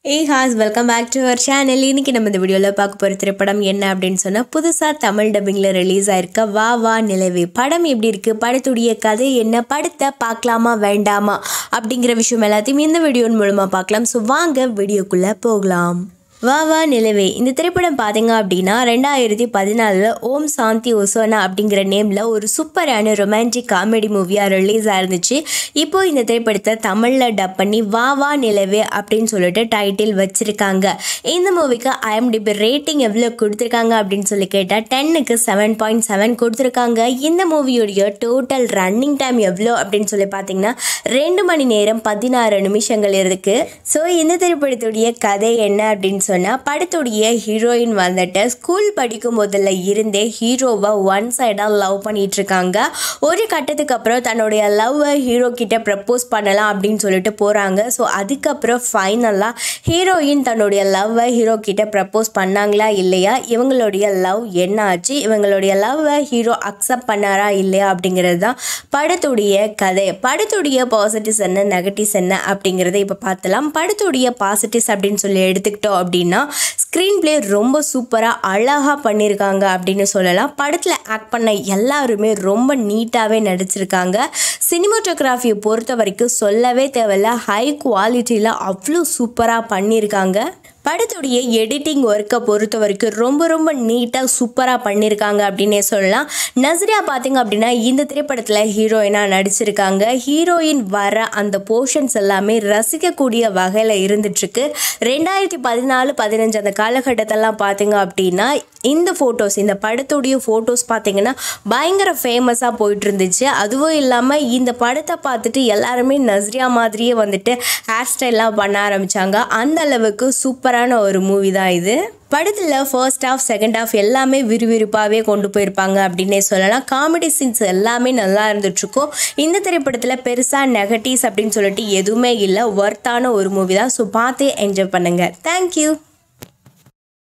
ஏ ஹாஸ் welcome back to our channel இன்னைக்கு நம்ம இந்த வீடியோவில் பார்க்க போகிற திரைப்படம் என்ன அப்படின்னு சொன்னால் புதுசாக தமிழ் டப்பிங்கில் ரிலீஸ் ஆயிருக்க வா வா நிலவே படம் எப்படி இருக்குது படத்துடைய கதை என்ன படத்தை பார்க்கலாமா வேண்டாமா அப்படிங்கிற விஷயம் எல்லாத்தையும் இந்த வீடியோன் மூலமாக பார்க்கலாம் ஸோ வாங்க வீடியோக்குள்ளே போகலாம் வா வா நிலவே இந்த திரைப்படம் பார்த்தீங்க அப்படின்னா ரெண்டாயிரத்தி பதினாலில் ஓம் சாந்தி ஒசோனா அப்படிங்கிற நேமில் ஒரு சூப்பரான ரொமான்டிக் காமெடி மூவியாக ரிலீஸ் ஆயிருந்துச்சு இப்போ இந்த திரைப்படத்தை தமிழில் டப் பண்ணி வா வா நிலவே அப்படின்னு சொல்லிட்டு டைட்டில் வச்சுருக்காங்க இந்த மூவிக்கு ஐஎம்டிபி ரேட்டிங் எவ்வளோ கொடுத்துருக்காங்க அப்படின்னு சொல்லி கேட்டால் டென்னுக்கு செவன் பாயிண்ட் செவன் கொடுத்துருக்காங்க இந்த மூவியோடைய டோட்டல் ரன்னிங் டைம் எவ்வளோ அப்படின்னு சொல்லி பார்த்தீங்கன்னா ரெண்டு மணி நேரம் பதினாறு நிமிஷங்கள் இருக்குது ஸோ இந்த திரைப்படத்துடைய கதை என்ன அப்படின்னு சொன்னால் படத்துடைய ஹீரோயின் வந்துட்டு ஸ்கூல் படிக்கும் போதில் இருந்தே ஹீரோவை ஒன் சைடாக லவ் பண்ணிட்டு இருக்காங்க ஒரு கட்டத்துக்கு அப்புறம் தன்னுடைய லவ்வை ஹீரோ கிட்ட ப்ரப்போஸ் பண்ணலாம் அப்படின்னு சொல்லிட்டு போகிறாங்க ஸோ அதுக்கப்புறம் ஃபைனலாக ஹீரோயின் தன்னுடைய லவ்வை ஹீரோ கிட்ட ப்ரப்போஸ் பண்ணாங்களா இல்லையா இவங்களுடைய லவ் என்ன ஆச்சு இவங்களுடைய லவ்வை ஹீரோ அக்செப்ட் பண்ணாரா இல்லையா அப்படிங்கிறது தான் படத்துடைய கதை படத்துடைய பாசிட்டிவ்ஸ் என்ன நெகட்டிவ்ஸ் என்ன அப்படிங்கிறத இப்போ பார்த்தலாம் படத்துடைய பாசிட்டிவ்ஸ் அப்படின்னு சொல்லி எடுத்துக்கிட்டோம் அப்படின்னா ஸ்க்ரீன் ப்ளே ரொம்ப சூப்பராக அழகாக பண்ணியிருக்காங்க அப்படின்னு சொல்லலாம் படத்தில் ஆக்ட் பண்ண எல்லாருமே ரொம்ப நீட்டாகவே நடிச்சிருக்காங்க சினிமாட்டோகிராஃபியை பொறுத்த வரைக்கும் சொல்லவே தேவையில்ல ஹை குவாலிட்டியில் அவ்வளோ சூப்பராக பண்ணியிருக்காங்க படத்துடைய எடிட்டிங் ஒர்க்கை பொறுத்த வரைக்கும் ரொம்ப ரொம்ப நீட்டாக சூப்பராக பண்ணியிருக்காங்க அப்படின்னே சொல்லலாம் நஸ்ரியா பார்த்தீங்க அப்படின்னா இந்த திரைப்படத்தில் ஹீரோயினாக நடிச்சிருக்காங்க ஹீரோயின் வர அந்த போர்ஷன்ஸ் எல்லாமே ரசிக்கக்கூடிய வகையில் இருந்துட்டுருக்கு ரெண்டாயிரத்தி பதினாலு பதினஞ்சு அந்த காலகட்டத்தெல்லாம் பார்த்தீங்க அப்படின்னா இந்த ஃபோட்டோஸ் இந்த படத்துடைய ஃபோட்டோஸ் பார்த்தீங்கன்னா பயங்கர ஃபேமஸாக போயிட்டு இருந்துச்சு அதுவும் இல்லாமல் இந்த படத்தை பார்த்துட்டு எல்லாருமே நஸ்ரியா மாதிரியே வந்துட்டு ஹேர் ஸ்டைல்லாம் பண்ண ஆரம்பித்தாங்க அந்த அளவுக்கு சூப்பரான ஒரு மூவி தான் இது படத்தில் ஃபர்ஸ்ட் ஹாஃப் செகண்ட் ஹாஃப் எல்லாமே விறுவிறுப்பாகவே கொண்டு போயிருப்பாங்க அப்படின்னே சொல்லலாம் காமெடி சீன்ஸ் எல்லாமே நல்லா இருந்துட்டுருக்கும் இந்த திரைப்படத்தில் பெருசாக நெகட்டிவ்ஸ் அப்படின்னு சொல்லிட்டு எதுவுமே இல்லை ஒர்த்தான ஒரு மூவி தான் ஸோ பார்த்து என்ஜாய் பண்ணுங்கள் தேங்க்யூ